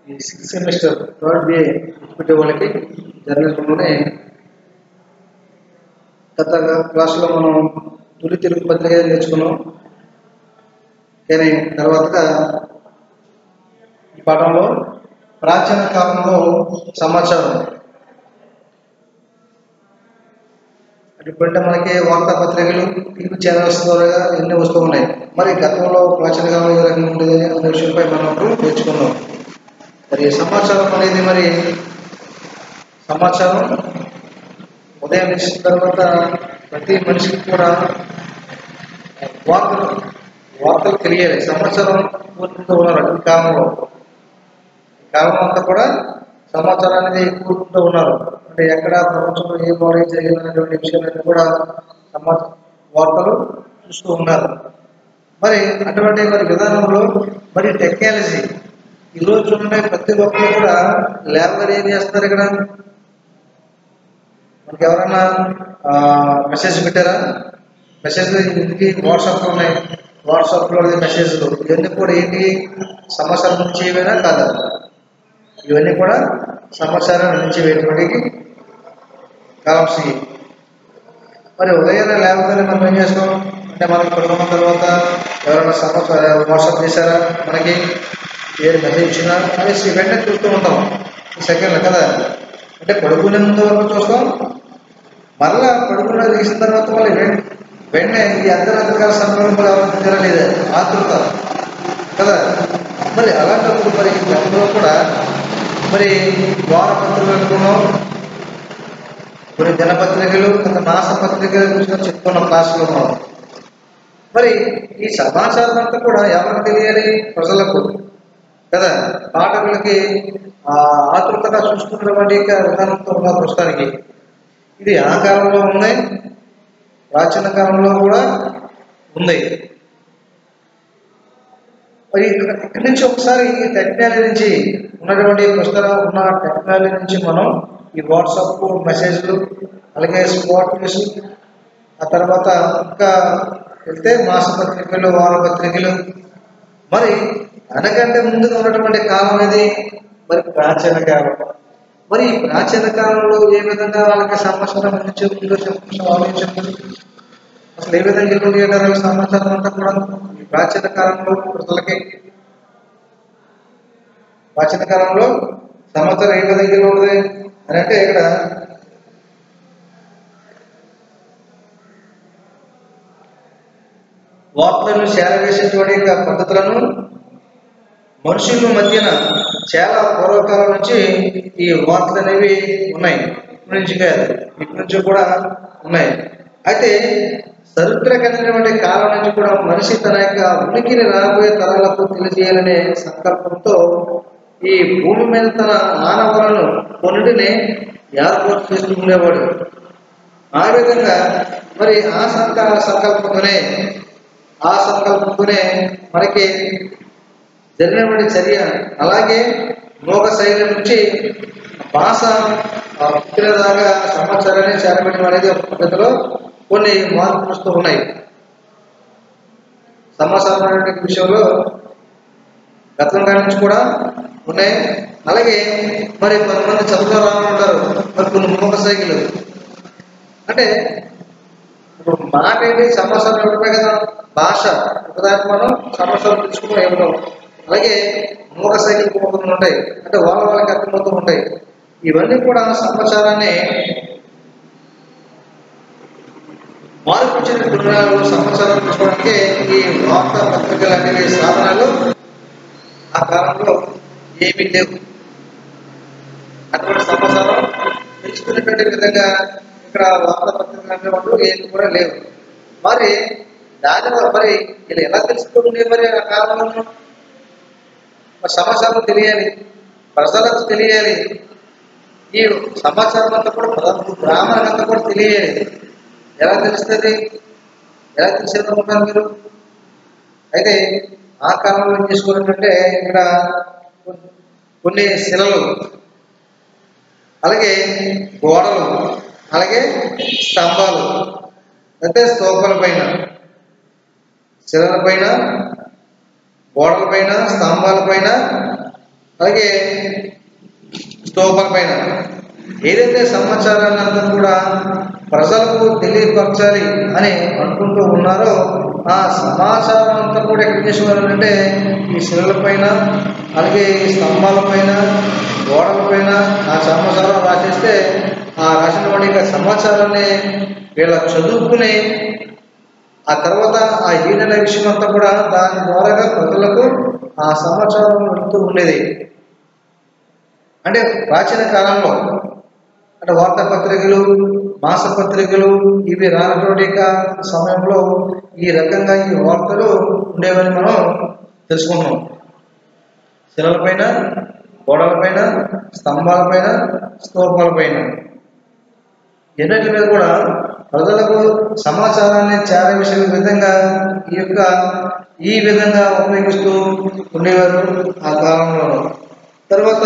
ఈ sixth semester third BA పెట్టే వాళ్ళకి జర్నలిజంలోనే గత క్లాసులో మనం తొలి తెలుగు పత్రిక నేర్చుకున్నాం కానీ తర్వాతగా ఈ పాఠంలో ప్రాచీన కాలంలో సమాచారం ఇప్పుడంటే మనకి వార్తాపత్రికలు టీవీ ఛానల్స్ ద్వారా ఎన్ని వస్తూ ఉన్నాయి మరి గతంలో ప్రాచీన కాలంలో ఏ రకంగా ఉండేది అనే విషయంపై మనం ఇప్పుడు నేర్చుకున్నాం మరి సమాచారం అనేది మరి సమాచారం ఉదయం లేచిన తర్వాత ప్రతి మనిషికి కూడా వార్తలు వార్తలు తెలియాలి సమాచారం కోరుకుంటూ ఉన్నారు ఈ కాలంలో ఈ కాలం అంతా కూడా సమాచారాన్ని కోరుకుంటూ ఉన్నారు అంటే ఎక్కడ ప్రపంచంలో ఏ బాగా జరిగిందనేటువంటి విషయాలన్నీ కూడా సమాచార వార్తలు చూస్తూ ఉన్నారు మరి అటువంటి మరి విధానంలో మరి టెక్నాలజీ ఈ రోజు చూడండి ప్రతి ఒక్కరు కూడా ల్యాబ్ ఏం చేస్తున్నారు ఇక్కడ మనకి ఎవరైనా మెసేజ్ పెట్టారా మెసేజ్ ఇంటికి వాట్సాప్ ఉన్నాయి వాట్సాప్లో మెసేజ్లు ఇవన్నీ కూడా ఏంటి సమాచారం నుంచి ఏమైనా కాదా ఇవన్నీ కూడా సమాచారం నుంచి వేయడానికి కాలమ్స్ ఇవి. మరి ఉదయాన్నే లేకపోతే మనం ఏం చేస్తాం అంటే మనకి పడుకున్న తర్వాత ఎవరైనా సమాచారం వాట్సాప్ చేశారా మనకి ఏ మెసేజ్ ఇచ్చినా అనేసి వెంటనే చూస్తూ ఉంటాం సెకండ్లు కదా అంటే పడుకునే ముందు వరకు చూస్తాం మరలా పడుకున్న తీసిన తర్వాత మళ్ళీ వెం- వెంటనే ఈ అర్ధరాత్రికాల సమయంలో కూడా ఎవరైనా తినలేదు ఆతృత కదా మరి అలాంటప్పుడు మరి గతంలో కూడా మరి వారపత్రికలు అనుకున్నాం కొన్ని దినపత్రికలు కొంత మాస పత్రికల గురించి చెప్పుకున్నాం క్లాసులో మనం మరి ఈ సమాచారం అంతా కూడా ఎవరికి తెలియాలి ప్రజలకు కదా పాఠకులకి ఆ ఆతృతగా చూసుకున్నటువంటి యొక్క విధానంతో ఉన్న ప్రస్తుతానికి ఇది ఆ కాలంలో ఉన్నాయి ప్రాచీన కాలంలో కూడా ఉంది మరి ఇక్కడ ఇక్కడి నుంచి ఒకసారి ఈ టెక్నాలజీ నుంచి ఉన్నటువంటి ప్రస్తుతం ఉన్న టెక్నాలజీ నుంచి మనం ఈ వాట్సాప్ మెసేజ్లు అలాగే స్పాట్ న్యూస్ ఆ తర్వాత ఇంకా వెళ్తే మాసపత్రికలు వారపత్రికలు మరి అనకంటే ముందుగా ఉన్నటువంటి కాలం అనేది మరి ప్రాచీన కాలం మరి ఈ ప్రాచీన కాలంలో ఏ విధంగా వాళ్ళకి సమాచారం అందించే చెప్పు ఆలోచించండి అసలు ఏ విధంగా ఎటువంటి ఏడాది సమాచారం అంతా కూడా ఈ ప్రాచీన కాలంలో ప్రజలకి ప్రాచీన కాలంలో సమాచారం ఏ విధంగా ఉండదు అని అంటే ఇక్కడ వార్తలను చేరవేసేటువంటి యొక్క పద్ధతులను మనుషుల మధ్యన చాలా పూర్వకాలం నుంచి ఈ వార్తలు అనేవి ఉన్నాయి ఇప్పటి నుంచి కాదు ఇప్పటి నుంచి కూడా ఉన్నాయి అయితే చరిత్రకమైనటువంటి కాలం నుంచి కూడా మనిషి తన యొక్క ఉనికిని రాబోయే తరాలకు తెలియజేయాలనే సంకల్పంతో ఈ భూమి మీద తన ఆనవలను కొన్నిటిని ఏర్పాటు చేస్తూ ఉండేవాడు ఆ విధంగా మరి ఆ సంక సంకల్పంతోనే ఆ సంకల్పంతోనే మనకి జరిగినటువంటి చర్య అలాగే మోగ శైలి నుంచి భాష ఆ పుట్టిన దాకా సమాచారాన్ని చేరబడి అనేది ఒక పద్ధతిలో కొన్ని మార్పులు వస్తూ ఉన్నాయి సమాచారం అనేటువంటి విషయంలో గతం కాడి నుంచి కూడా ఉన్నాయి అలాగే మరి కొంతమంది చదువులో రావాలంటారు మరి కొన్ని మోగ సైకిల్ అంటే ఇప్పుడు మాట ఏంటి సమాచారం ఇవ్వడమే కదా భాష ఒకదానికి మనం సమాచారం తెలుసుకుని ఇవ్వడం అలాగే మూల సైకిల్ పోకుండా ఉంటాయి అంటే వాళ్ళ వాళ్ళకి అర్థమవుతూ ఉంటాయి ఇవన్నీ కూడా సమాచారాన్ని మార్పు చెందిన గుణాలు సమాచారం తీసుకోవడానికి ఈ వార్తా పత్రికలు అనేవి సాధనాలు ఆ కాలంలో ఏమీ లేవు అటువంటి సమాచారం తెలుసుకునేటువంటి విధంగా ఇక్కడ వార్తా పత్రికలు అనేవాళ్ళు ఏమి కూడా లేవు మరి దాని వల్ల మరి ఇలా ఎలా తెలుసుకుంటుంది మరి ఆ కాలంలో మరి సమాచారం తెలియాలి ప్రజలకు తెలియాలి ఈ సమాచారం అంతా కూడా ప్రజలకు బ్రాహ్మణులంతా కూడా తెలియాలి ఎలా తెలుస్తుంది ఎలా తెలిసేదనుకుంటారు మీరు అయితే ఆ కాలంలో ఏం చేసుకోవాలంటే ఇక్కడ కొన్ని శిలలు అలాగే గోడలు అలాగే స్తంభాలు అంటే స్తూపాల పైన శిలల పైన గోడల పైన స్తంభాల పైన అలాగే స్తూపాల పైన ఏదైతే సమాచారాన్ని అంతా కూడా ప్రజలకు తెలియపరచాలి అని అనుకుంటూ ఉన్నారో ఆ సమాచారం అంతా కూడా ఎక్కడ చేసేవారంటే ఈ శిలల పైన అలాగే ఈ స్తంభాల పైన గోడల పైన ఆ సమాచారం రాసేస్తే ఆ రాసినటువంటి సమాచారాన్ని వీళ్ళ చదువుకుని ఆ తర్వాత ఆ ఈనెల విషయం అంతా కూడా దాని ద్వారా ప్రజలకు ఆ సమాచారం వెళుతూ ఉండేది అంటే ప్రాచీన కాలంలో అంటే వార్తాపత్రికలు మాసపత్రికలు ఇవి రానటువంటి యొక్క సమయంలో ఈ రకంగా ఈ వార్తలు ఉండేవని మనం తెలుసుకున్నాం శిలలపైన గోడలపైన స్తంభాలపైన స్తూపాలపైన ఎన్నిటి మీద కూడా ప్రజలకు సమాచారాన్ని చేరవేసే విధంగా ఈ యొక్క ఈ విధంగా ఉపయోగిస్తూ ఉండేవారు ఆ కాలంలో తర్వాత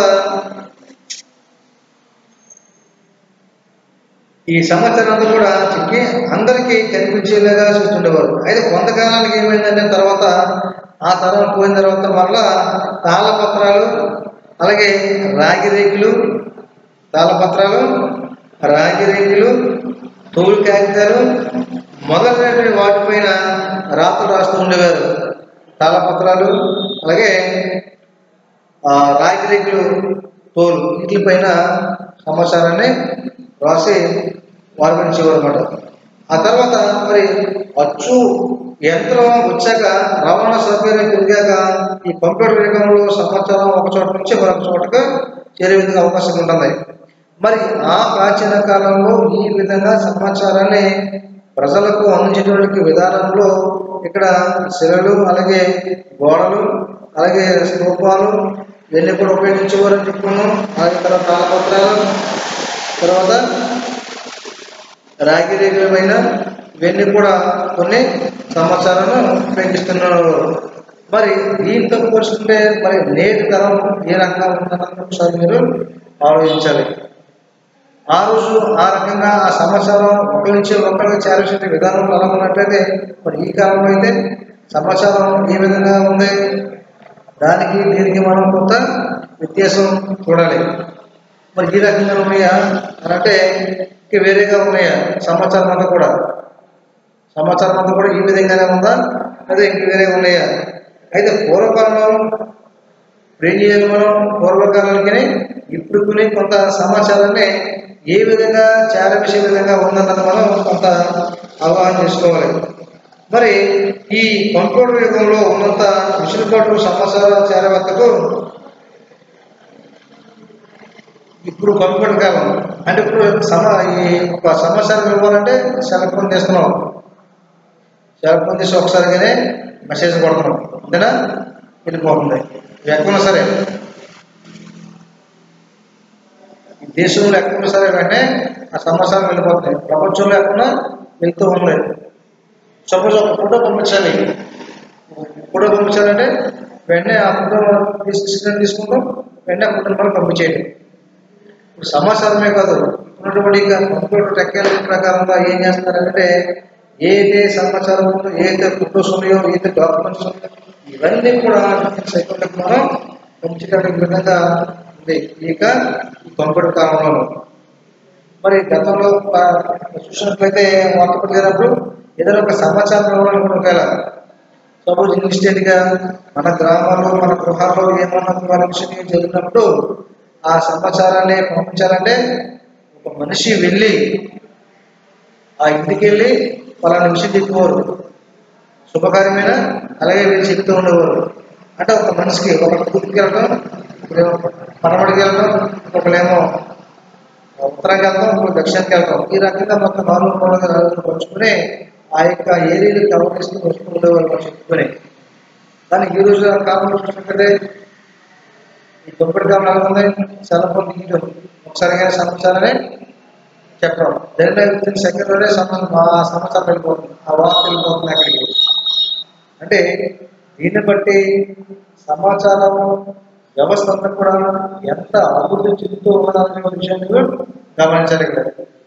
ఈ సమాచారం అంతా కూడా చెక్కి అందరికీ కనిపించేలాగా చూస్తుండేవారు అయితే కొంతకాలానికి ఏమైందంటే తర్వాత ఆ తరం పోయిన తర్వాత మరలా తాళపత్రాలు అలాగే రాగి రేకులు తాళపత్రాలు రాగి రేకులు తోలు కాగితాలు మొదలైన వాటిపైన రాతలు రాస్తూ ఉండేవారు తాళపత్రాలు అలాగే ఆ రాగి రేకులు తోలు వీటిపైన సమాచారాన్ని రాసి వార్పించేవారు అనమాట ఆ తర్వాత మరి అచ్చు యంత్రం వచ్చాక రవాణా సౌకర్యం పెరిగాక ఈ కంప్యూటర్ యుగంలో సమాచారం ఒక చోట నుంచి మరొక చోటకు చేరే విధంగా అవకాశం ఉంటుంది మరి ఆ ప్రాచీన కాలంలో ఈ విధంగా సమాచారాన్ని ప్రజలకు అందించేటువంటి విధానంలో ఇక్కడ శిలలు అలాగే గోడలు అలాగే స్తూపాలు ఇవన్నీ కూడా ఉపయోగించేవారని చెప్పుకున్నాం అలాగే తర్వాత తాళపత్రాలు తర్వాత రాగి రేగుల పైన ఇవన్నీ కూడా కొన్ని సమాచారాన్ని ఉపయోగిస్తున్నారు మరి దీంతో పోల్చుకుంటే మరి నేటి తరం ఏ రకంగా ఉంటుందని ఒకసారి మీరు ఆలోచించాలి ఆ రోజు ఆ రకంగా ఆ సమాచారం ఒకరి నుంచి ఒకరికి చేరాల్సిన విధానం ఎలా ఉన్నట్లయితే మరి ఈ కాలంలో అయితే సమాచారం ఏ విధంగా ఉంది దానికి దీనికి మనం కొంత వ్యత్యాసం చూడాలి మరి ఈ రకంగా ఉన్నాయా అని అంటే ఇంక వేరేగా ఉన్నాయా సమాచారం అంతా కూడా సమాచారం అంతా కూడా ఈ విధంగానే ఉందా లేదా ఇంక వేరే ఉన్నాయా అయితే పూర్వకాలంలో ఇప్పుడు ఏం చేయాలి మనం పూర్వకాలానికి ఇప్పుడు కొన్ని కొంత సమాచారాన్ని ఏ విధంగా చేరవేసే విధంగా ఉందన్నది మనం కొంత అవగాహన చేసుకోవాలి మరి ఈ కంప్యూటర్ యుగంలో ఉన్నంత విసులుబాటు సమాచార చేరవేత్తకు ఇప్పుడు కంప్యూటర్ కాలం అంటే ఇప్పుడు సమ ఈ ఒక సమాచారం ఇవ్వాలంటే సెల్ ఫోన్ తీస్తున్నాం సెల్ ఫోన్ తీసి ఒకసారిగానే మెసేజ్ కొడుతున్నాం అంతేనా వెళ్ళిపోతుంది ఎక్కడున్నా సరే ఈ దేశంలో ఎక్కడున్నా సరే వెంటనే ఆ సమాచారం వెళ్ళిపోతుంది ప్రపంచంలో ఎక్కడున్నా వెళ్తూ ఉంది సపోజ్ ఒక ఫోటో పంపించాలి ఫోటో పంపించాలంటే వెంటనే ఆ ఫోటో తీసుకుని తీసుకుంటాం వెంటనే ఆ ఫోటోని మనం పంపించేయండి ఇప్పుడు సమాచారమే కాదు ఉన్నటువంటి కంప్యూటర్ టెక్నాలజీ ప్రకారంగా ఏం చేస్తున్నారంటే ఏదైతే సమాచారం ఉందో ఏదైతే ఫోటోస్ ఉన్నాయో ఏదైతే డాక్యుమెంట్స్ ఉన్నాయో ఇవన్నీ కూడా సెకండ్లకు మనం పంపించడానికి విధంగా ఉంది ఇక ఈ కంప్యూటర్ కాలంలో మరి గతంలో ప- చూసినట్లయితే వార్త లేనప్పుడు ఏదైనా ఒక సమాచారం ఇవ్వాలనుకున్న ఒకవేళ సపోజ్ ఇన్స్టెంట్గా మన గ్రామాల్లో మన గృహాల్లో ఏమన్నా వాళ్ళ విషయం జరిగినప్పుడు ఆ సమాచారాన్ని పంపించాలంటే ఒక మనిషి వెళ్ళి ఆ ఇంటికి వెళ్ళి పలానా విషయం చెప్పేవారు శుభకార్యమైన అలాగే వీళ్ళు చెప్తూ ఉండేవారు అంటే ఒక మనిషికి ఒకటి కూతురికి వెళ్ళడం ఒకరేమో పనబడికి వెళ్ళడం ఒకళ్ళేమో ఉత్తరానికి వెళ్తాం ఇంకో దక్షిణానికి వెళ్తాం ఈ రకంగా మొత్తం నాలుగు మూడుగా నలుగురు పంచుకుని ఆ యొక్క ఏరియాలు కవర్ చేస్తూ వస్తూ ఉండేవారు మనం చెప్పుకొని కానీ ఈ రోజు ఆ కాలంలో చూసినట్లయితే ఈ కంప్యూటర్ కాలం ఎలా ఉంది సెల్ ఫోన్ తీయడం ఒకసారిగా సమాచారాన్ని చెప్పడం జరిగిన వితిన్ సెకండ్లోనే సమాచారం ఆ సమాచారం వెళ్ళిపోతుంది ఆ వార్త వెళ్ళిపోతుంది అక్కడికి అంటే దీన్ని బట్టి సమాచారం వ్యవస్థ అంతా కూడా ఎంత అభివృద్ధి చెందుతూ ఉన్నదనే విషయాన్ని కూడా గమనించాలి ఇక్కడ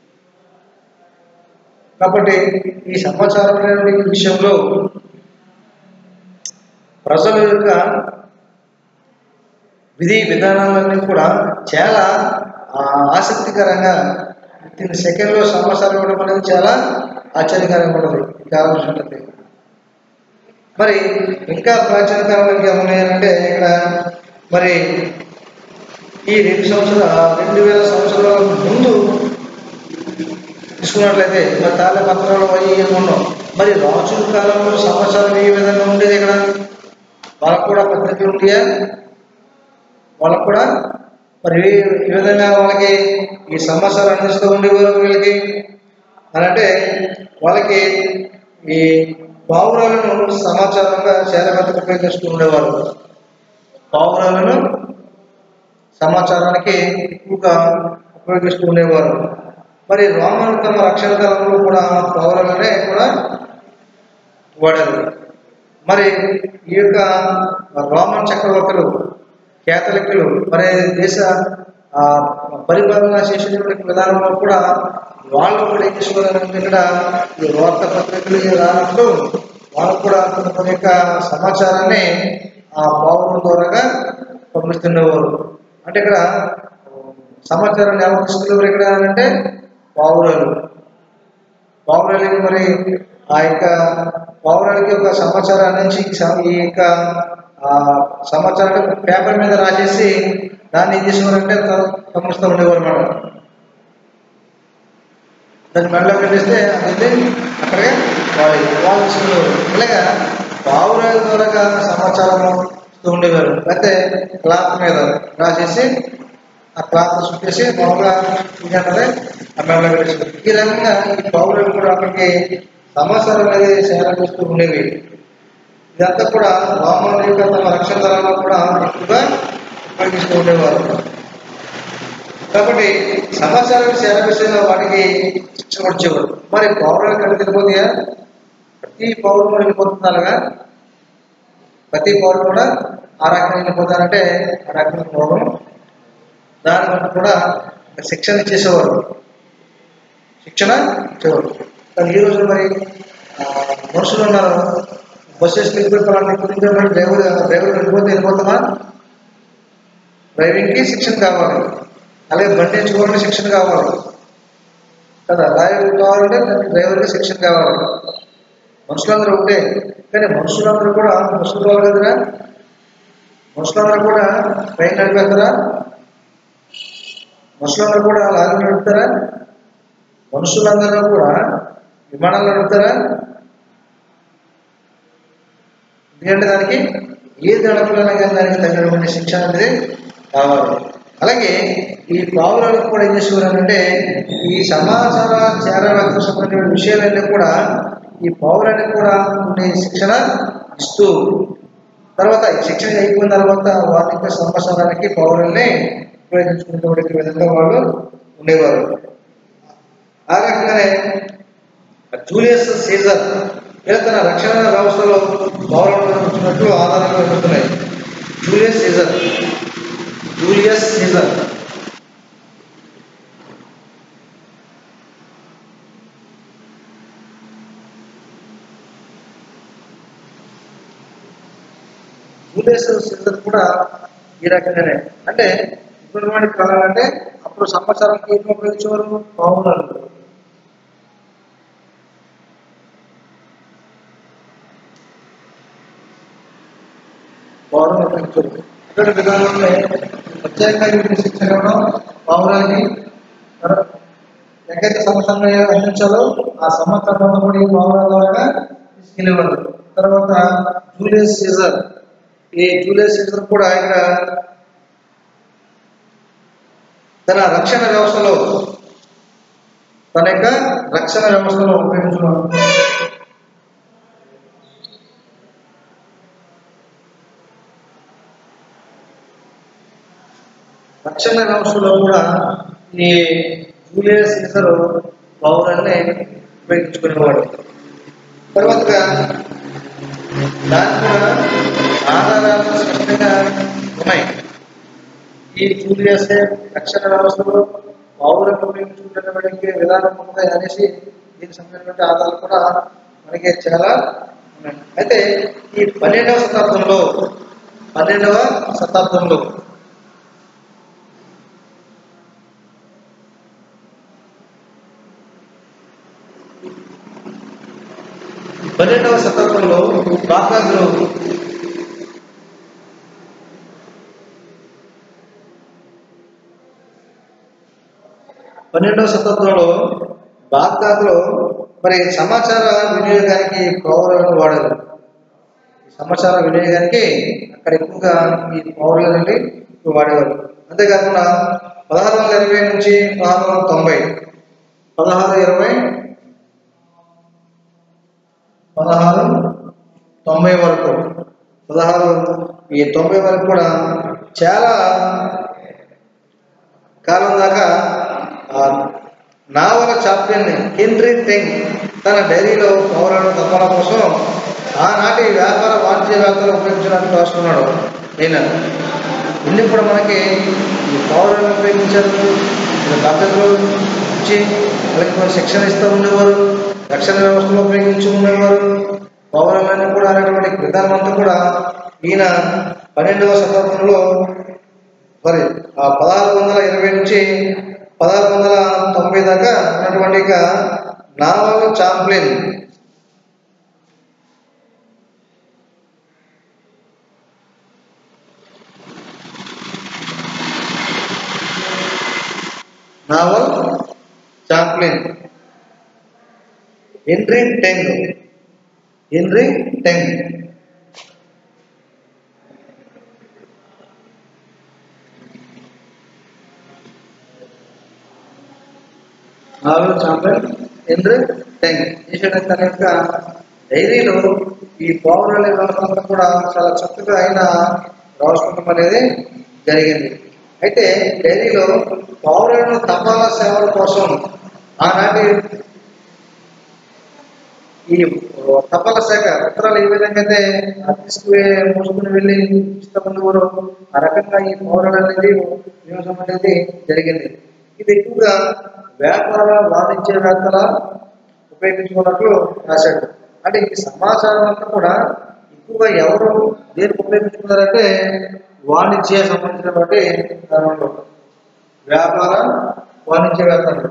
కాబట్టి ఈ సమాచారం అనేటువంటి విషయంలో ప్రజల యొక్క విధి విధానాలన్నీ కూడా చాలా ఆ, ఆసక్తికరంగా విత్ ఇన్ సెకండ్లో సమాచారం ఇవ్వడం అనేది చాలా ఆశ్చర్యకరంగా ఉంటుంది ఈ కాలం చూసినట్లయితే మరి ఇంకా ప్రాచీన కాలంలో ఇంకా ఉన్నాయంటే ఇక్కడ మరి ఈ రెండు సంవత్సరాల రెండు వేల సంవత్సరాల ముందు తీసుకున్నట్లయితే మరి తాళ పత్రాలు అవి ఇవి ఉన్నాం మరి రాజుల కాలంలో సమాచారం ఏ విధంగా ఉండేది ఇక్కడ వాళ్ళకు కూడా పత్రికలు ఉంటాయా వాళ్ళకు కూడా మరి ఏ ఏ విధంగా వాళ్ళకి ఈ సమాచారం అందిస్తూ ఉండేవారు వీళ్ళకి అని అంటే వాళ్ళకి ఈ పావురాలను సమాచారంగా చేరబెత్తకు ఉపయోగిస్తూ ఉండేవారు పావురాలను సమాచారానికి ఎక్కువగా ఉపయోగిస్తూ ఉండేవారు మరి రోమన్ తమ రక్షణ కాలంలో కూడా పౌరులనే కూడా వాడారు మరి ఈ యొక్క రోమన్ చక్రవర్తులు కేథలిక్లు మరి దేశ ఆ, పరిపాలన చేసేటువంటి విధానంలో కూడా వాళ్ళు కూడా ఏం చేసుకోవాలంటే ఇక్కడ ఈ వార్తాపత్రికలు ఇవి రానప్పుడు వాళ్ళు కూడా తమ తమ యొక్క సమాచారాన్ని ఆ పౌరుల ద్వారాగా పంపిస్తుండేవారు అంటే ఇక్కడ సమాచారాన్ని ఎవరు తీసుకునేవారు ఇక్కడ అంటే పావురాలు పావురాలకి మరి ఆ యొక్క పావురాలకి ఒక సమాచారాన్ని నుంచి ఈ స- ఈ యొక్క ఆ సమాచారాన్ని పేపర్ మీద రాసేసి దాన్ని ఏం చేసేవారంటే గమనిస్తూ ఉండేవారు అన్నమాట దాన్ని మెడలో పెట్టేస్తే అది అక్కడే వాళ్ళు వాళ్ళు తీసుకునేవారు ఇలాగా పావురాల ద్వారా సమాచారం ఇస్తూ ఉండేవారు లేకపోతే క్లాత్ మీద రాసేసి ఆ క్లాత్ చుట్టేసి మామూలుగా ఇదంటే ఆ మెడలో పెట్టేసి ఈ రకంగా ఈ పౌరులు కూడా అక్కడికి సమాచారం అనేది సేకరిస్తూ ఉండేవి ఇదంతా కూడా రోమన్ యొక్క తమ రక్షణ దళాల్లో కూడా ఎక్కువగా ఉపయోగిస్తూ ఉండేవారు కాబట్టి సమాచారాన్ని సేకరిస్తున్న వాటికి శిక్షణ వచ్చేవారు మరి పౌరులు కడిగి వెళ్ళిపోతాయా ప్రతి పౌరులు కూడా వెళ్ళిపోతుంది అలాగా ప్రతి పౌరులు కూడా ఆ రకంగా వెళ్ళిపోతారంటే ఆ రకంగా పోవడం దాని వల్ల కూడా శిక్షణ ఇచ్చేసేవారు శిక్షణ ఇచ్చేవారు కానీ ఈ రోజు మరి ఆ, మనుషులు ఉన్నారు బస్సెస్ వెళ్ళిపోయి డ్రైవర్ డ్రైవర్ వెళ్ళిపోతే వెళ్ళిపోతామా డ్రైవింగ్కి శిక్షణ కావాలి అలాగే బండి నేర్చుకోవాలంటే శిక్షణ కావాలి కదా డ్రైవర్ కావాలంటే దానికి డ్రైవర్కి శిక్షణ కావాలి మనుషులందరూ ఉంటే కానీ మనుషులందరూ కూడా మనుషులు కావాలి కదరా మనుషులందరూ కూడా ట్రైన్ నడిపేస్తారా మనుషులందరూ కూడా లారీ నడుపుతారా మనుషులందరూ కూడా విమానాలు నడుపుతారా ఎందుకంటే దానికి ఏది నడపాలన్నా కానీ దానికి తగినటువంటి శిక్షణ అనేది కావాలి అలాగే ఈ పావురాలకు కూడా ఏం చేసేవారంటే ఈ సమాచార చేరలకు సంబంధించిన విషయాలన్నీ కూడా ఈ పౌరానికి కూడా ఉండే శిక్షణ ఇస్తూ తర్వాత ఈ శిక్షణ అయిపోయిన తర్వాత వారి యొక్క సమాచారానికి పౌరుల్ని ఉపయోగించుకునేటువంటి విధంగా వాళ్ళు ఉండేవారు ఆ రకంగానే జూలియస్ సీజర్ ఇలా తన రక్షణ వ్యవస్థలో పౌరులను ఉంచినట్లు ఆధారాలు కనిపిస్తున్నాయి Julius Caesar Julius Caesar Julius Caesar కూడా ఈ రకంగానే అంటే ఇప్పుడు వాడికి కావాలంటే అప్పుడు సమాచారానికి ఏం ఉపయోగించేవారు పౌరులు పౌరులు ఉపయోగించారు ఇక్కడ విధానంలో ప్రత్యేకంగా వీటిని శిక్షణ ఇవ్వడం పౌరానికి తర్వాత ఎక్కడైతే సంవత్సరంలో అందించాలో ఆ సంవత్సరంలో కూడా ఈ పౌర ద్వారా తీసుకెళ్ళేవారు తర్వాత జూలియస్ సీజర్ ఈ జూలియస్ సీజర్ కూడా ఇక్కడ తన రక్షణ వ్యవస్థలో తన యొక్క రక్షణ వ్యవస్థలో ఉపయోగించడం రక్షణ వ్యవస్థలో కూడా ఈ జూలియస్ సీజర్ పౌరాన్ని ఉపయోగించుకునేవాడు తర్వాతగా దానికి కూడా ఆధారాలు స్పష్టంగా ఉన్నాయి ఈ జూలియస్ రక్షణ వ్యవస్థలో పౌరులను ఉపయోగించుకునేటువంటి విధానం ఉంది అనేసి దీనికి సంబంధించిన ఆధారాలు కూడా మనకి చాలా ఉన్నాయి అయితే ఈ పన్నెండవ శతాబ్దంలో పన్నెండవ శతాబ్దంలో పన్నెండవ శతాబ్దంలో బాగ్దాద్లో పన్నెండవ శతాబ్దంలో బాగ్దాద్లో మరి సమాచార వినియోగానికి పౌరులను వాడారు ఈ సమాచార వినియోగానికి అక్కడ ఎక్కువగా ఈ పౌరులని వాడేవారు అంతేకాకుండా పదహారు వందల ఇరవై నుంచి పదహారు వందల తొంభై పదహారు ఇరవై పదహారు తొంభై వరకు పదహారు ఈ తొంభై వరకు కూడా చాలా కాలం దాకా ఆ నావల చాప్యన్ హెన్రీ టెంగ్ తన డైరీలో పౌరాణ తపాల కోసం ఆనాటి వ్యాపార వాణిజ్యవేత్తలు ఉపయోగించడానికి రాసుకున్నాడు నేను ఇన్ని కూడా మనకి ఈ పౌరాలను ఉపయోగించారు ఇలా బాధ్యతలు ఇచ్చి వాళ్ళకి మన శిక్షణ ఇస్తూ ఉండేవారు రక్షణ వ్యవస్థలో ఉపయోగించి ఉండేవారు పౌరాలన్నీ కూడా అనేటువంటి విధానం అంతా కూడా ఈయన పన్నెండవ శతాబ్దంలో సారీ ఆ పదహారు వందల ఇరవై నుంచి పదహారు వందల తొంభై దాకా ఉన్నటువంటి ఇక నావల్ చాంప్లిన్ నావల్ Champlain Henry Teng Henry Teng నాలుగు చాంపియన్ హెన్రీ టెంగ్ చేసిన తన యొక్క డైరీలో ఈ పౌరుల వ్యవస్థ కూడా చాలా చక్కగా ఆయన రాసుకోవడం అనేది జరిగింది అయితే డైరీలో పౌరులను తపాలా సేవల కోసం ఆనాటి ఈ తపాలా శాఖ ఉత్తరాలు ఏ విధంగా అయితే తీసుకువే మోసుకుని వెళ్ళి ఇష్టపడినవారు ఆ రకంగా ఈ పౌరులు అనేది వినియోగం అనేది జరిగింది ఇది ఎక్కువగా వ్యాపార వాణిజ్యవేత్తల ఉపయోగించుకున్నట్లు రాశాడు అంటే ఈ సమాచారం అంతా కూడా ఎక్కువగా ఎవరు దేనికి ఉపయోగించుకున్నారంటే వాణిజ్య సంబంధించినటువంటి దానిలో వ్యాపార వాణిజ్యవేత్తలు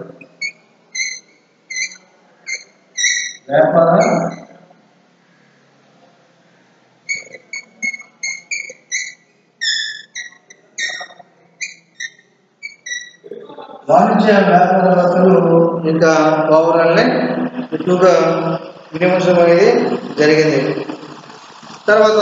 వ్యాపార వాణిజ్య వ్యాపారవేత్తలు ఇంకా పౌరాల్ని ఎక్కువగా వినియోగించడం అనేది జరిగింది తర్వాత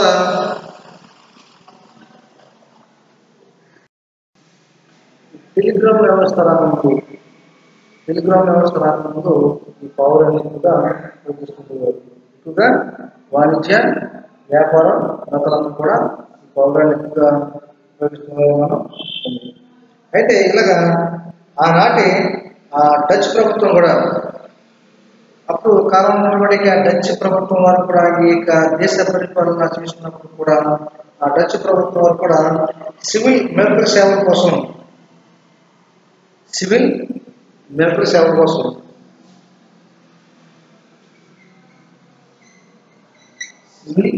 టెలిగ్రామ్ వ్యవస్థ రాకముందు టెలిగ్రామ్ వ్యవస్థ రాకముందు ఈ పౌరాన్ని కూడా ఉపయోగిస్తుంటారు ఎక్కువగా వాణిజ్య వ్యాపారం వేత్తలందరూ కూడా ఈ పౌరాన్ని ఎక్కువగా ఉపయోగిస్తున్నారు మనం ఉంది. అయితే ఇలాగా ఆనాటి ఆ డచ్ ప్రభుత్వం కూడా అప్పుడు కాలం ఉన్నప్పటికీ ఆ డచ్ ప్రభుత్వం వారు కూడా ఈ యొక్క దేశ పరిపాలన చేసినప్పుడు కూడా ఆ డచ్ ప్రభుత్వం వారు కూడా సివిల్ మిలిటరీ సేవల కోసం సివిల్ మిలిటరీ సేవల కోసం సివిల్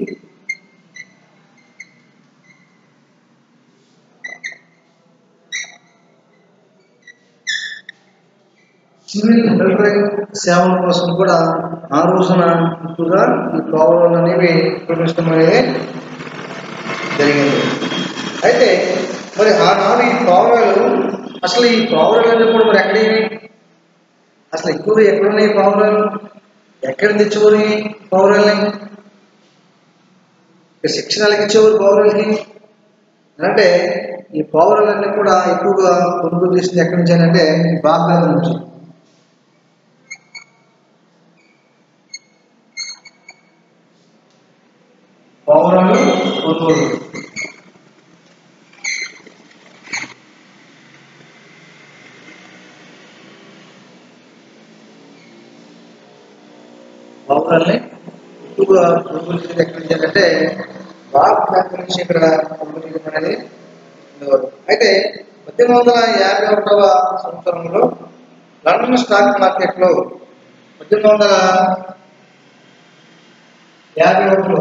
సివిల్ మిలిటరీ సేవల కోసం కూడా ఆ రోజున ఎక్కువగా ఈ పౌరులు అనేవి ఉపయోగించడం అనేది జరిగింది అయితే మరి ఆనాడు ఈ పౌరాలు అసలు ఈ పౌరాలన్నీ కూడా మరి ఎక్కడ అసలు ఎక్కువగా ఎక్కడున్నాయి ఈ పౌరాలు ఎక్కడ తెచ్చేవారు ఈ పౌరాలని ఇక శిక్షణలకు ఇచ్చేవారు పౌరులకి అంటే ఈ పౌరులన్నీ కూడా ఎక్కువగా కొనుగోలు చేసింది ఎక్కడి నుంచి అంటే బాగ్దాద్ నుంచి పౌరాలు కొనుగోలు పౌరాల్ని ఎక్కువగా కొనుగోలు చేసేది ఎక్కడి నుంచి అంటే బాగ్దాద్ నుంచి ఇక్కడ కొనుగోలు చేయడం అనేది ఉండేవారు అయితే పద్దెనిమిది వందల యాభై ఒకటవ సంవత్సరంలో లండన్ స్టాక్ మార్కెట్లో పద్దెనిమిది వందల యాభై ఒకటిలో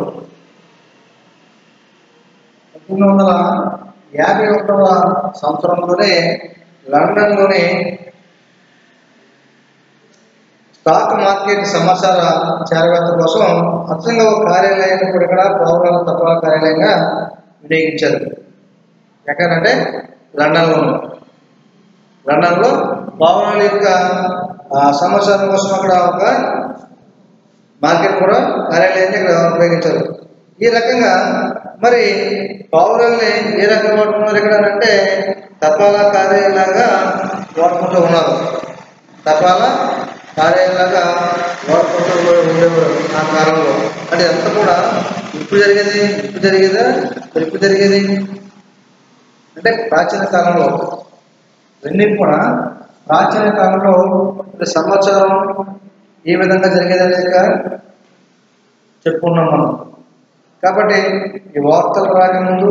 పద్దెనిమిది వందల యాభై ఒకటవ సంవత్సరంలోనే లండన్లోని స్టాక్ మార్కెట్ సమాచార చేరవేత కోసం అచ్చంగా ఒక కార్యాలయాన్ని కూడా ఇక్కడ పౌరాల తపాలా కార్యాలయంగా వినియోగించారు ఎక్కడంటే లండన్లో లండన్లో పౌరాల యొక్క ఆ, సమాచారం కోసం అక్కడ ఒక మార్కెట్ కూడా కార్యాలయాన్ని ఇక్కడ ఉపయోగించారు ఈ రకంగా మరి పౌరుల్ని ఏ రకంగా వాడుకున్నారు ఇక్కడ అంటే తపాలా కార్యాలయంలాగా వాడుకుంటూ ఉన్నారు తపాలా కార్యాలయంలాగా వాడుకుంటూ ఉండేవారు ఆ కాలంలో అంటే అంతా కూడా ఇప్పుడు జరిగేది ఇప్పుడు జరిగేదా మరి ఇప్పుడు జరిగేది అంటే ప్రాచీన కాలంలో ఇవన్నీ కూడా ప్రాచీన కాలంలో ఈ సమాచారం ఏ విధంగా జరిగేదనేది చెప్పుకున్నాం మనం కాబట్టి ఈ వార్తలు రాకముందు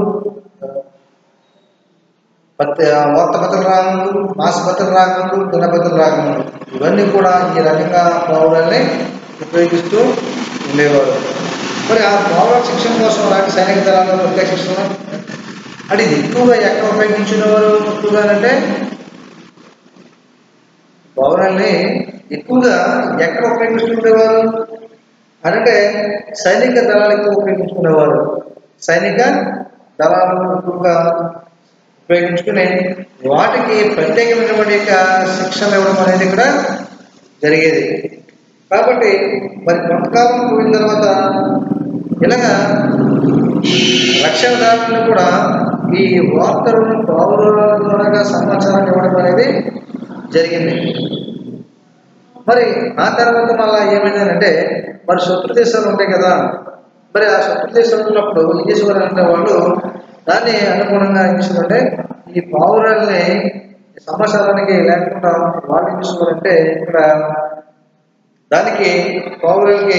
పత్రి వార్తాపత్రులు రాకముందు మాసపత్రులు రాకముందు దినపత్రులు రాకముందు ఇవన్నీ కూడా ఈ రకంగా పౌరుల్ని ఉపయోగిస్తూ ఉండేవారు మరి ఆ పౌర శిక్షణ కోసం అలాంటి సైనిక దళాల్లో ప్రత్యేక శిక్షణ అంటే ఇది ఎక్కువగా ఎక్కడ ఉపయోగించినవారు ఎక్కువగా అంటే పౌరాల్ని ఎక్కువగా ఎక్కడ ఉపయోగిస్తుండేవారు అంటే సైనిక దళాలు ఎక్కువ ఉపయోగించుకునేవారు సైనిక దళాలు ఎక్కువగా ఉపయోగించుకుని వాటికి ప్రత్యేకమైనటువంటి యొక్క శిక్షణ ఇవ్వడం అనేది ఇక్కడ జరిగేది కాబట్టి మరి కొంతకాలం పోయిన తర్వాత ఇలాగా రక్షణ దారులను కూడా ఈ వార్తలను పౌరుల ద్వారా సమాచారం ఇవ్వడం అనేది జరిగింది మరి ఆ తర్వాత మళ్ళా ఏమైందంటే మరి శత్రు దేశాలు ఉంటాయి కదా మరి ఆ శత్రు దేశాలు ఉన్నప్పుడు ఏం చేసేవారు అంటే వాళ్ళు దాన్ని అనుగుణంగా ఏం చేసేవారంటే ఈ పావురాల్ని సమాచారానికి లేకుండా వాళ్ళు ఏం చేసేవారంటే ఇక్కడ దానికి పావురాలకి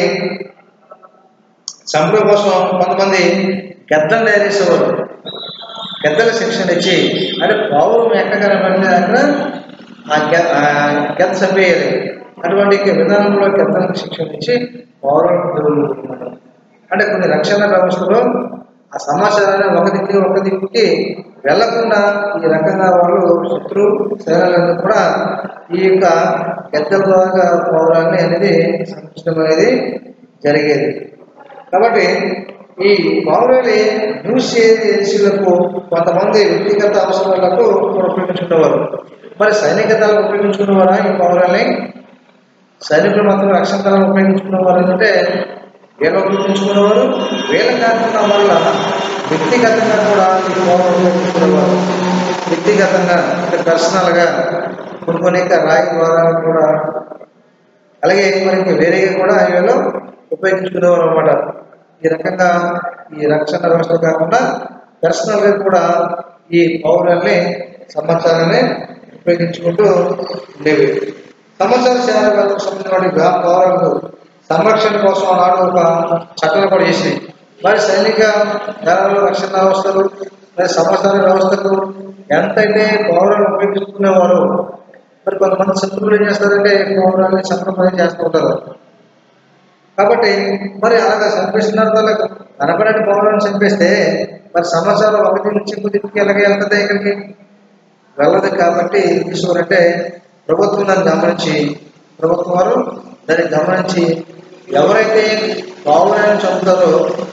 చంపడం కోసం కొంతమంది గద్దలు తయారేసేవారు గద్దల శిక్షణ ఇచ్చి అంటే పావురం ఎక్కడ కనపడితే అక్కడ ఆ గె- ఆ గెద్ద చంపేయాలి అటువంటి విధానంలో గద్దలకు శిక్షణ ఇచ్చి పౌరులకు ఎదుర్కొంటున్నారు అంటే కొన్ని రక్షణ వ్యవస్థలో ఆ సమాచారాన్ని ఒక దిక్కు ఒక దిక్కుకి వెళ్లకుండా ఈ రకంగా వాళ్ళు శత్రు సేనలను కూడా ఈ యొక్క గద్దల ద్వారా పౌరాన్ని అనేది సంరక్షించడం అనేది జరిగేది కాబట్టి ఈ పౌరులు న్యూస్ ఏజెన్సీలకు కొంతమంది వ్యక్తిగత అవసరాలకు కూడా ఉపయోగించుకునేవారు మరి సైనిక దళాలు ఉపయోగించుకునేవారా ఈ పౌరాల్ని సైనికులు మాత్రం రక్షణ దళాలు ఉపయోగించుకునేవారు అంటే వీళ్ళు ఉపయోగించుకునేవారు వీళ్ళ కాకుండా వల్ల వ్యక్తిగతంగా కూడా ఈ పౌరులు ఉపయోగించుకునేవారు వ్యక్తిగతంగా అంటే పర్సనల్గా కొన్ని కొన్ని యొక్క రాయి ద్వారాలు కూడా అలాగే మనకి వేరేగా కూడా వీళ్ళు ఉపయోగించుకునేవారు అనమాట ఈ రకంగా ఈ రక్షణ వ్యవస్థ కాకుండా పర్సనల్గా కూడా ఈ పౌరుల్ని సమాచారాన్ని ఉపయోగించుకుంటూ ఉండేవి సమాచార సేవ వ్యవస్థకు సంబంధించిన పౌరులకు సంరక్షణ కోసం ఆనాడు ఒక చట్టం కూడా చేసింది మరి సైనిక దళాలు రక్షణ వ్యవస్థలు మరి సమాచార వ్యవస్థకు ఎంతైతే పౌరులను ఉపయోగించుకునేవారు మరి కొంతమంది శత్రువులు ఏం చేస్తారంటే పౌరాలని సంక్రమణ చేస్తూ ఉంటారు కాబట్టి మరి అలాగా చంపేస్తున్నారు వాళ్ళకు కనపడని పౌరులను చంపేస్తే మరి సమాచారం ఒకటి నుంచి ఇంకో దిక్కుకి ఎలాగ వెళ్తుంది ఇక్కడికి వెళ్ళదు కాబట్టి ఏం చేసేవారంటే ప్రభుత్వం దాన్ని గమనించి ప్రభుత్వం వారు దాన్ని గమనించి ఎవరైతే పౌరాలను చంపుతారో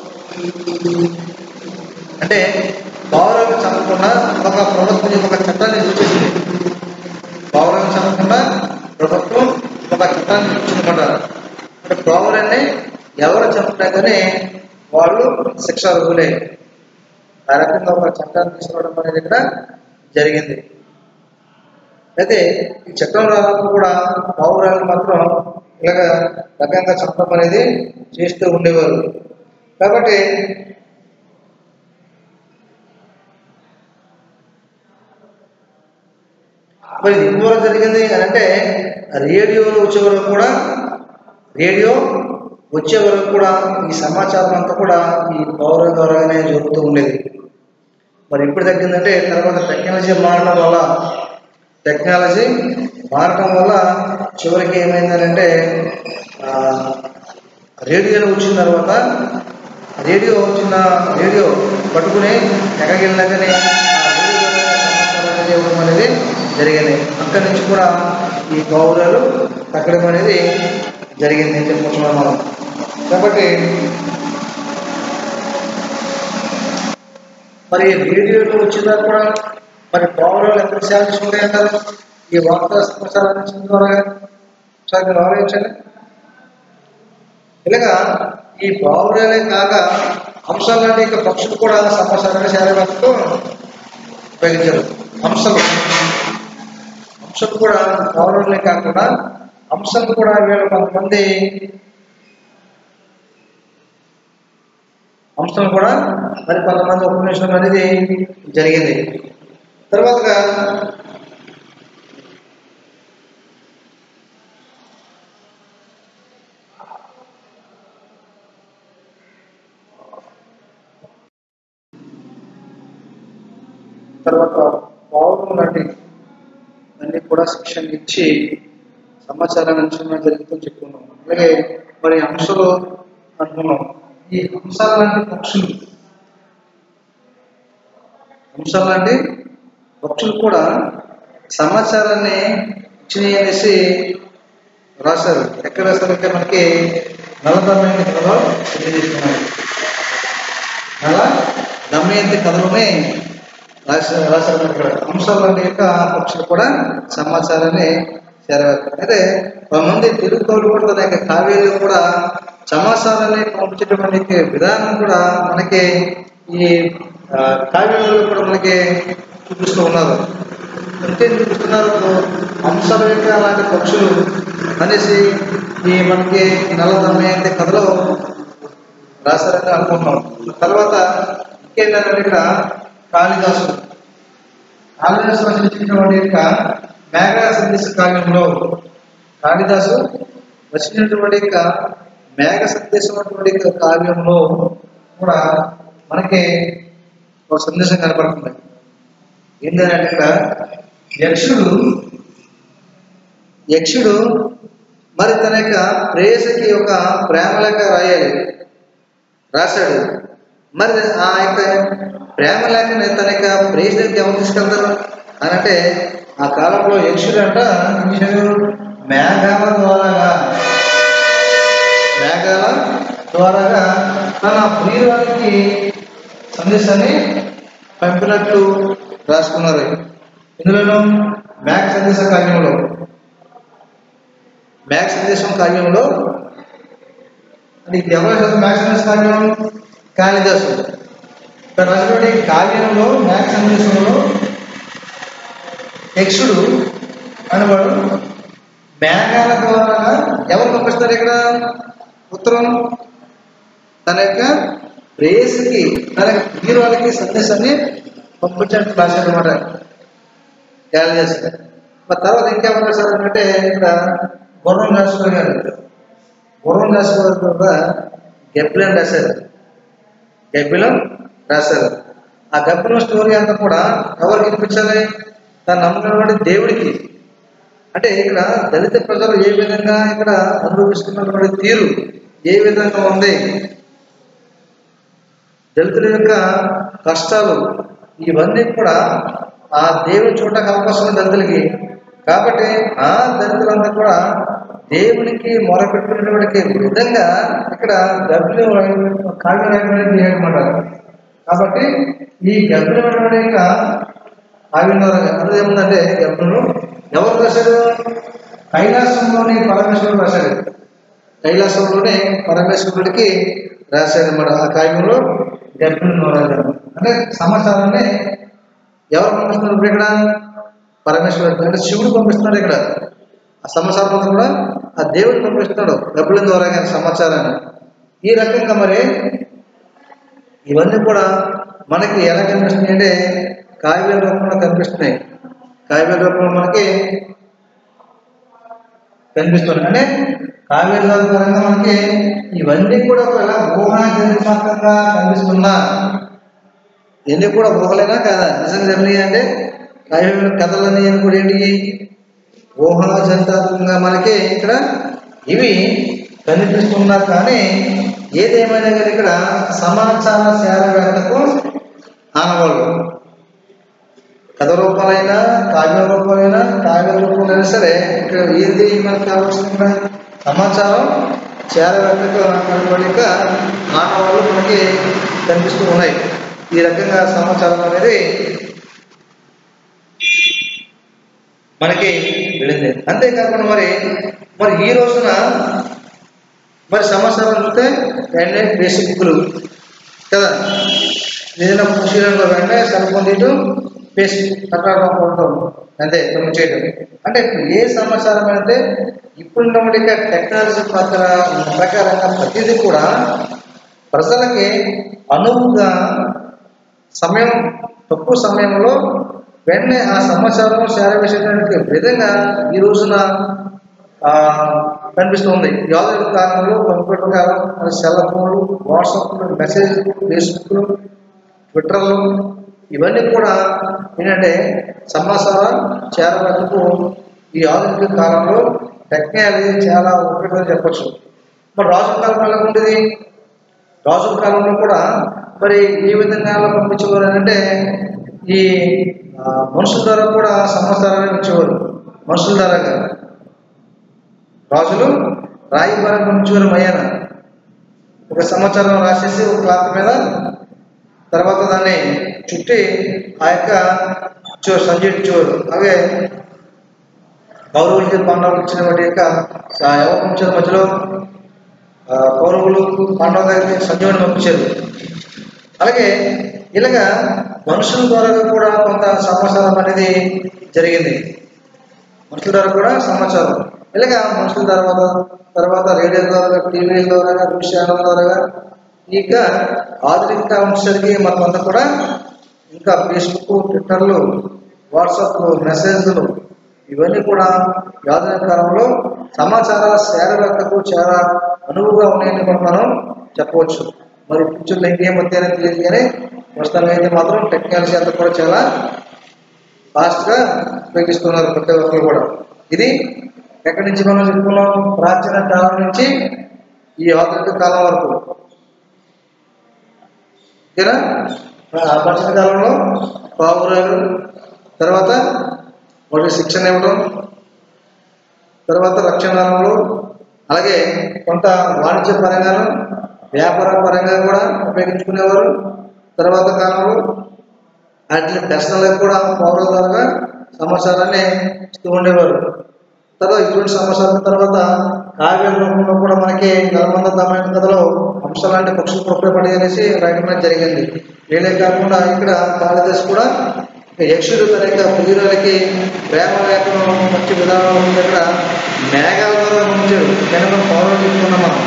అంటే పౌరాలను చంపకుండా ఒక ప్రభుత్వం ఒక చట్టాన్ని సూచిస్తుంది పౌరాలను చంపకుండా ప్రభుత్వం ఒక చట్టాన్ని ఇచ్చుకుంటారు అంటే పౌరాన్ని ఎవరు చంపినా కానీ వాళ్ళు శిక్ష అర్హులే ఆ రకంగా ఒక చట్టాన్ని తీసుకోవడం అనేది ఇక్కడ జరిగింది అయితే ఈ చట్టం రానప్పుడు కూడా పౌరాలు మాత్రం ఇలాగ రకంగా చట్టం అనేది చేస్తూ ఉండేవారు కాబట్టి మరి ఇది ఎక్కువ జరిగింది అని అంటే రేడియోలో వచ్చే వరకు కూడా రేడియో వచ్చే వరకు కూడా ఈ సమాచారం అంతా కూడా ఈ పౌరుల ద్వారానే జరుగుతూ ఉండేది మరి ఇప్పుడు తగ్గిందంటే తర్వాత టెక్నాలజీ మారడం వల్ల టెక్నాలజీ మారటం వల్ల చివరికి ఏమైందనంటే ఆ, రేడియోలో వచ్చిన తర్వాత రేడియో వచ్చిన రేడియో పట్టుకుని ఎక్కడికి వెళ్ళినా కానీ ఆ రేడియో ద్వారా సమాచారం అనేది ఇవ్వడం అనేది జరిగింది అక్కడి నుంచి కూడా ఈ ఈ గౌరవాలు తగ్గడం అనేది జరిగింది అని చెప్పుకుంటున్నాం మనం కాబట్టి మరి రేడియోలో వచ్చినా కూడా మరి పౌరాలు ఎంత శాంతి ఉంటాయంటారు ఈ వార్తా సమాచారాన్ని ఇచ్చిన ద్వారా ఒకసారి మీరు ఆలోచించండి ఇలాగా ఈ బావురాలే కాక అంశాలు లాంటి ఇక పక్షులు కూడా సమాచారాన్ని శారీరకంతో ఉపయోగించారు అంశాలు అంశాలు కూడా పౌరులే కాకుండా అంశాలు కూడా వీళ్ళు కొంతమంది అంశాలు కూడా మరి కొంతమంది ఉపయోగించడం అనేది జరిగింది తర్వాతగా తర్వాత పౌరులు లాంటి అన్ని కూడా శిక్షణ ఇచ్చి సమాచారాన్ని అంచనా జరుగుతుందని చెప్పుకున్నాం అలాగే మరి అంశాలు అనుకున్నాం ఈ అంశాలు లాంటి పక్షులు అంశాలు లాంటి పక్షులు కూడా సమాచారాన్ని ఇచ్చినాయి అనేసి రాశారు ఎక్కడ రాశారంటే మనకి నలదమయంతి కథలో తెలియజేస్తున్నారు నల దమయంతి కథలోనే రాశారు రాశారు మనకి ఇక్కడ అంశాలు లాంటి యొక్క పక్షులు కూడా సమాచారాన్ని చేరవేస్తారు అయితే కొంతమంది తెలుగు కవులు కూడా తన యొక్క కావ్యాలు కూడా సమాచారాన్ని పంపించేటువంటి విధానం కూడా మనకి ఈ ఆ, కావ్యాలలో కూడా మనకి చూపిస్తూ ఉన్నారు అంటే చూపిస్తున్నారు అంశాల యొక్క అలాంటి పక్షులు అనేసి ఈ మనకి నల్లదమ్మే అంటే కథలో రాశారని అనుకుంటున్నాం తర్వాత ఇంకేంటంటే ఇక్కడ కాళిదాసు కాళిదాసు రచించినటువంటి యొక్క మేఘ సందేశ కావ్యంలో కాళిదాసు రచించినటువంటి యొక్క మేఘ సందేశం అటువంటి యొక్క కావ్యంలో కూడా మనకి ఒక సందేశం కనపడుతుంది ఏంటంటే ఇక్కడ యక్షుడు యక్షుడు మరి తన యొక్క ప్రేయసికి ఒక ప్రేమలేఖ రాయాలి రాశాడు మరి ఆ యొక్క ప్రేమ లేఖని తన యొక్క ప్రేయసికి ఎవరు తీసుకెళ్తారు అని అంటే ఆ కాలంలో యక్షుడు అంట యక్షుడు మేఘాల ద్వారాగా మేఘాల ద్వారాగా తన ప్రియురానికి సందేశాన్ని పంపినట్లు రాసుకున్నారు ఇందులోనూ మేఘ సందేశ కావ్యంలో మేఘ సందేశం కావ్యంలో అది ఎవరు రాశారు మేఘ సందేశ కావ్యం కాళిదాసు ఇక్కడ రాసినటువంటి కావ్యంలో మేఘ సందేశంలో యక్షుడు అనేవాడు మేఘాల ద్వారా ఎవరు పంపిస్తారు ఇక్కడ ఉత్తరం తన యొక్క ప్రేయసికి తన యొక్క ప్రియురాలకి సందేశాన్ని పంపించడానికి రాశాడు అనమాట కాళిదాసు మరి తర్వాత ఇంకేమన్నా రాశారు అంటే ఇక్కడ గుర్రం రాసుకో గారు గుర్రం రాసుకో కూడా గెబ్బిలం రాశారు గబ్బిలం రాశారు ఆ గబ్బిలం స్టోరీ అంతా కూడా ఎవరికి వినిపించాలి తను నమ్ముకున్నటువంటి దేవుడికి అంటే ఇక్కడ దళిత ప్రజలు ఏ విధంగా ఇక్కడ అనుభవిస్తున్నటువంటి తీరు ఏ విధంగా ఉంది దళితుల యొక్క కష్టాలు ఇవన్నీ కూడా ఆ దేవుని చూడటానికి అవకాశం ఉంది దళితులకి కాబట్టి ఆ దళితులంతా కూడా దేవునికి మొరపెట్టుకునేటువంటి విధంగా ఇక్కడ గబ్బిలు కావ్య రాయడం చేయమాట కాబట్టి ఈ గబ్బిలు యొక్క ఆవిర్భావం అందులో ఏముందంటే గబ్బులు ఎవరు రాశాడు కైలాసంలోని పరమేశ్వరుడు రాశాడు కైలాసంలోనే పరమేశ్వరుడికి రాశాడు అన్నమాట ఆ కావ్యంలో గబ్బులు రాశాడు అంటే సమాచారాన్ని ఎవరు పంపిస్తున్నారు ఇప్పుడు ఇక్కడ పరమేశ్వరుడు అంటే శివుడు పంపిస్తున్నాడు ఇక్కడ ఆ సమాచారం అంతా కూడా ఆ దేవుడు పంపిస్తున్నాడు డబ్బుల ద్వారా కానీ సమాచారాన్ని ఈ రకంగా మరి ఇవన్నీ కూడా మనకి ఎలా కనిపిస్తున్నాయి అంటే కావ్య రూపంలో కనిపిస్తున్నాయి కావ్య రూపంలో మనకి కనిపిస్తున్నాయి అంటే కావ్య పరంగా మనకి ఇవన్నీ కూడా ఒకవేళ ఊహాజనితాత్మకంగా కనిపిస్తున్నా ఇవన్నీ కూడా ఊహలేనా కాదా నిజంగా జరిగినాయి అంటే కావ్య కథలన్నీ కూడా ఏంటి ఊహాజనితాత్మకంగా మనకి ఇక్కడ ఇవి కనిపిస్తున్నా కానీ ఏదేమైనా కానీ ఇక్కడ సమాచార శారవేత్తకు ఆనవాళ్ళు కథ రూపాలైనా కావ్య రూపాలైనా కావ్య రూపంలో సరే ఇక్కడ ఏది మనకు కావాల్సిన సమాచారం చేరవేక మానవాళ్ళు మనకి కనిపిస్తూ ఉన్నాయి ఈ రకంగా సమాచారం అనేది మనకి వెళ్ళింది అంతేకాకుండా మరి మరి ఈ రోజున మరి సమాచారం చూస్తే వెంటనే ఫేస్బుక్లు కదా ఏదైనా పరిశీలనలో వెంటనే సెల్ ఫోన్ తీయటం ఫేస్బుక్ మాట్లాడడం అంతే మనం చేయడం అంటే ఇప్పుడు ఏ సమాచారం అంటే ఇప్పుడున్నటువంటి టెక్నాలజీ ప్రకార ప్రకారంగా ప్రతిదీ కూడా ప్రజలకి అనువుగా సమయం తక్కువ సమయంలో వెంటనే ఆ సమాచారం చేరవేసేటువంటి విధంగా ఈ రోజున ఆ, కనిపిస్తుంది యాదవ కాలంలో కంప్యూటర్ కాలం మన సెల్ ఫోన్లు వాట్సాప్లు మెసేజ్లు ఫేస్బుక్లు ట్విట్టర్లు ఇవన్నీ కూడా ఏంటంటే సమాచారం చేరవేటకు ఈ ఆధునిక కాలంలో టెక్నాలజీ చాలా ఉపయోగం చెప్పచ్చు మరి రాజు కాలంలో ఎలా ఉండేది రాజు కాలంలో కూడా మరి ఏ విధంగా పంపించేవారు అంటే ఈ ఆ, మనుషుల ద్వారా కూడా సమాచారాన్ని ఇచ్చేవారు మనుషుల ద్వారాగా రాజులు రాయి ద్వారా పంపించేవారు మయ్యాన ఒక సమాచారం రాసేసి ఒక క్లాత్ మీద తర్వాత దాన్ని చుట్టి ఆ యొక్క ఇచ్చేవారు సంజయ్ ఇచ్చేవారు అలాగే కౌరవులకి పాండవులకు ఇచ్చిన వాటి యొక్క ఆ యవ వంశాల మధ్యలో ఆ, కౌరవులు పాండవ దగ్గరికి సంజీవుని పంపించారు అలాగే ఇలాగా మనుషుల ద్వారా కూడా కొంత సమాచారం అనేది జరిగింది మనుషుల ద్వారా కూడా సమాచారం ఇలాగా మనుషుల తర్వాత తర్వాత రేడియో ద్వారా టీవీ ద్వారా న్యూస్ ఛానల్ ద్వారా ఇంకా ఆధునిక కాలం వచ్చేసరికి మొత్తం అంతా కూడా ఇంకా ఫేస్బుక్ ట్విట్టర్లు వాట్సాప్ మెసేజ్లు ఇవన్నీ కూడా ఆధునిక కాలంలో సమాచార సేవలకు చాలా అనువుగా ఉన్నాయని కూడా మనం చెప్పవచ్చు మరి ఫ్యూచర్లో ఇంకేం వస్తాయని తెలియదు కానీ ప్రస్తుతానికి అయితే మాత్రం టెక్నాలజీ అంతా కూడా చాలా ఫాస్ట్గా ఉపయోగిస్తున్నారు ప్రతి ఒక్కరు కూడా ఇది ఎక్కడి నుంచి మనం చెప్పుకున్నాం ప్రాచీన కాలం నుంచి ఈ ఆధునిక కాలం వరకు ఓకేనా ఆ ప్రాచీన కాలంలో పావురాలు తర్వాత వాటి శిక్షణ ఇవ్వడం తర్వాత రక్షణలో అలాగే కొంత వాణిజ్య పరంగాను వ్యాపార పరంగా కూడా ఉపయోగించుకునేవారు తర్వాత కాలంలో వాటి దర్శనాలకు కూడా పౌరుల ద్వారా సమాచారాన్ని ఇస్తూ ఉండేవారు తర్వాత ఇటువంటి సమాచారం తర్వాత కావ్య రూపంలో కూడా మనకి నర్మంద తమైన కథలో అంశాలంటే పక్షులు ఉపయోగపడి అనేసి రాయడం జరిగింది వీళ్ళే కాకుండా ఇక్కడ కాళిదాస్ కూడా యక్షుడు తన యొక్క పుదిరాలకి ప్రేమ లేఖనం మంచి విధానం ఉంది ఇక్కడ మేఘాల ద్వారా ఉంచాడు కానీ మనం పౌరాలు చెప్పుకున్నాం మనం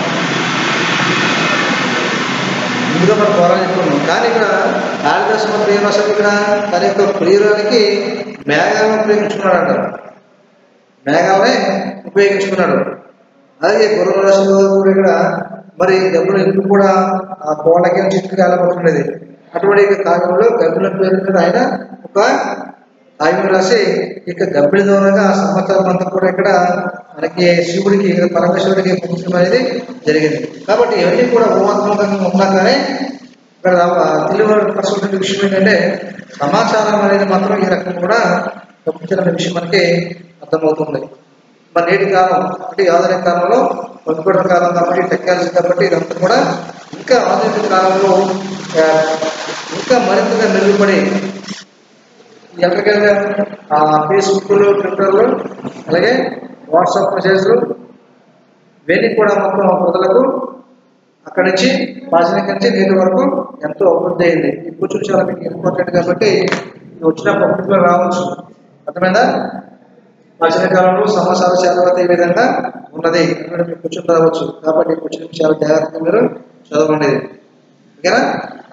ముందుగా మనం పౌరాలు చెప్పుకున్నాం కానీ ఇక్కడ కాళిదాస్ మాత్రం ఏం రాశాడు ఇక్కడ తన యొక్క ప్రియురాలకి మేఘాలను ఉపయోగించుకున్నాడు అంట మేఘాలనే ఉపయోగించుకున్నాడు అలాగే గురువు రాశిలో కూడా ఇక్కడ మరి డబ్బులు ఇప్పుడు కూడా ఆ కోళ్ళకి చిట్టుకి వెళ్ళబడుతున్నది అటువంటి యొక్క కావ్యంలో గబ్బిల పేరు మీద ఆయన ఒక కావ్యం రాసి ఇక గబ్బిల ద్వారాగా ఆ సమాచారం అంతా కూడా ఇక్కడ మనకి శివుడికి పరమేశ్వరుడికి పంపించడం అనేది జరిగింది కాబట్టి ఇవన్నీ కూడా ఊహాత్మకంగా ఉన్నా కానీ ఇక్కడ తెలియవలసిన విషయం ఏంటంటే సమాచారం అనేది మాత్రం ఈ రకంగా కూడా పంపించిన విషయం మనకి అర్థమవుతుంది మరి నేటి కాలం అంటే ఆధునిక కాలంలో కంప్యూటర్ కాలం కాబట్టి టెక్నాలజీ కాబట్టి ఇదంతా కూడా ఇంకా ఆధునిక కాలంలో ఆ, ఇంకా మరింతగా మెరుగుపడి ఎక్కడికైనా ఆ ఫేస్బుక్లు ట్విట్టర్లు అలాగే వాట్సాప్ మెసేజ్లు ఇవన్నీ కూడా మొత్తం ప్రజలకు అక్కడి నుంచి పాజనిక నుంచి నీటి వరకు ఎంతో అభివృద్ధి అయింది ఈ కూర్చుని చాలా మీకు ఇంపార్టెంట్ కాబట్టి ఇది వచ్చిన పబ్లిక్లో రావచ్చు అర్థమైందా ప్రాచీన కాలంలో సమాచార శాతం ఈ విధంగా ఉన్నది ఇక్కడ మీరు కూర్చొని రావచ్చు కాబట్టి కూర్చొని చాలా జాగ్రత్తగా మీరు చదవండి ఓకేనా